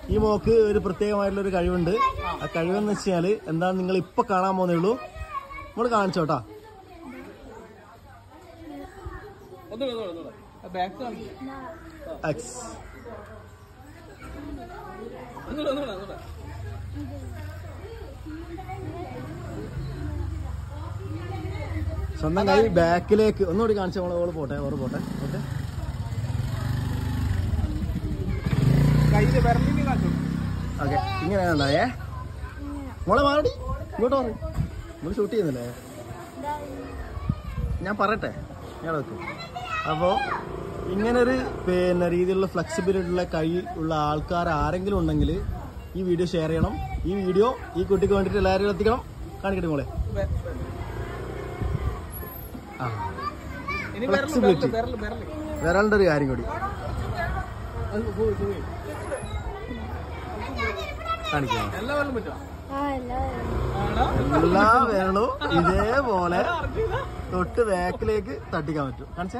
ഈ മോക്ക് ഒരു പ്രത്യേകമായിട്ടുള്ള ഒരു കഴിവുണ്ട് ആ കഴിവെന്ന് വെച്ചാല് എന്താണ് നിങ്ങൾ ഇപ്പൊ കാണാൻ പോകുന്നേ ഉള്ളൂ നമ്മൾ കാണിച്ചോട്ടാ ഒന്നുകൂടെ ഒന്നുകൂടെ ഒന്നുകൂടെ ബാക്ക് കാണിച്ചു എക്സ് ഒന്നുകൂടെ ഒന്നുകൂടെ ഒന്നുകൂടെ സ്വന്തം കൈ ബാക്കിലേക്ക് ഒന്നുകൂടി കാണിച്ച മോളെ ഓള് പോട്ടെ ഓറ് പോട്ടെ ഓക്കെ കയ്യില് വിരലിന് കാണിച്ചു ഓക്കെ ഇങ്ങനെയാണ് ഉണ്ടായേ മോളെ മാറടി ഇങ്ങോട്ട് മാറി നമ്മൾ ഷൂട്ട് ചെയ്യുന്നില്ലേ ഞാൻ പറയട്ടെ ഞാൻ വെക്കും അപ്പോൾ ഇങ്ങനൊരു പിന്നെ രീതിയിലുള്ള ഫ്ലെക്സിബിലിറ്റി ഉള്ള കൈ ഉള്ള ആൾക്കാർ ആരെങ്കിലും ഉണ്ടെങ്കിൽ ഈ വീഡിയോ ഷെയർ ചെയ്യണം ഈ വീഡിയോ ഈ കുട്ടിക്ക് വേണ്ടിയിട്ട് എല്ലാവരും എത്തിക്കണം കാണിക്കട്ടെ മോളെ ആ ഇനി വിരല് Flexibility. വിരല് വിരല് വരേണ്ട ഒരു കാര്യം കൂടി അത് പോയി പോയി കാണിക്കണം എല്ലാ വിരലും പറ്റുമോ ആ എല്ലാവരും ആണോ എല്ലാ വിരലും ഇതേപോലെ തൊട്ട് ബാക്കിലേക്ക് തട്ടിക്കാൻ പറ്റും കാണിച്ചേ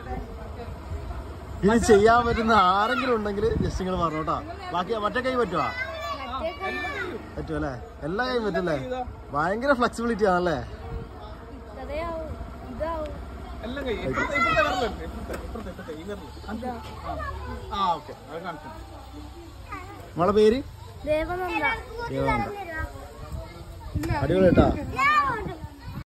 ഇത് ചെയ്യാൻ പറ്റുന്ന ആരെങ്കിലും ഉണ്ടെങ്കിൽ ജസ്റ്റ് നിങ്ങൾ പറഞ്ഞോട്ടാ ബാക്കി മറ്റേ കൈ പറ്റുവാ പറ്റും അല്ലേ എല്ലാ കൈയും പറ്റും അല്ലേ ഭയങ്കര ഫ്ലെക്സിബിലിറ്റി ആണല്ലേ ഇത്രയാവും ഇതാവും എല്ലാം കഴിയും ഇപ്പുറത്തെ ഇപ്പുറത്തെ വിരലുണ്ട് ഇപ്പുറത്തെ ഇപ്പുറത്തെ ഇപ്പുറത്തെ ഈ വിരല് ആ ഓക്കെ അത് കാണിച്ചു നമ്മളെ പേര് ദേവനന്ദ ദേവാനന്ദ അടിപൊളി കേട്ടാ ആ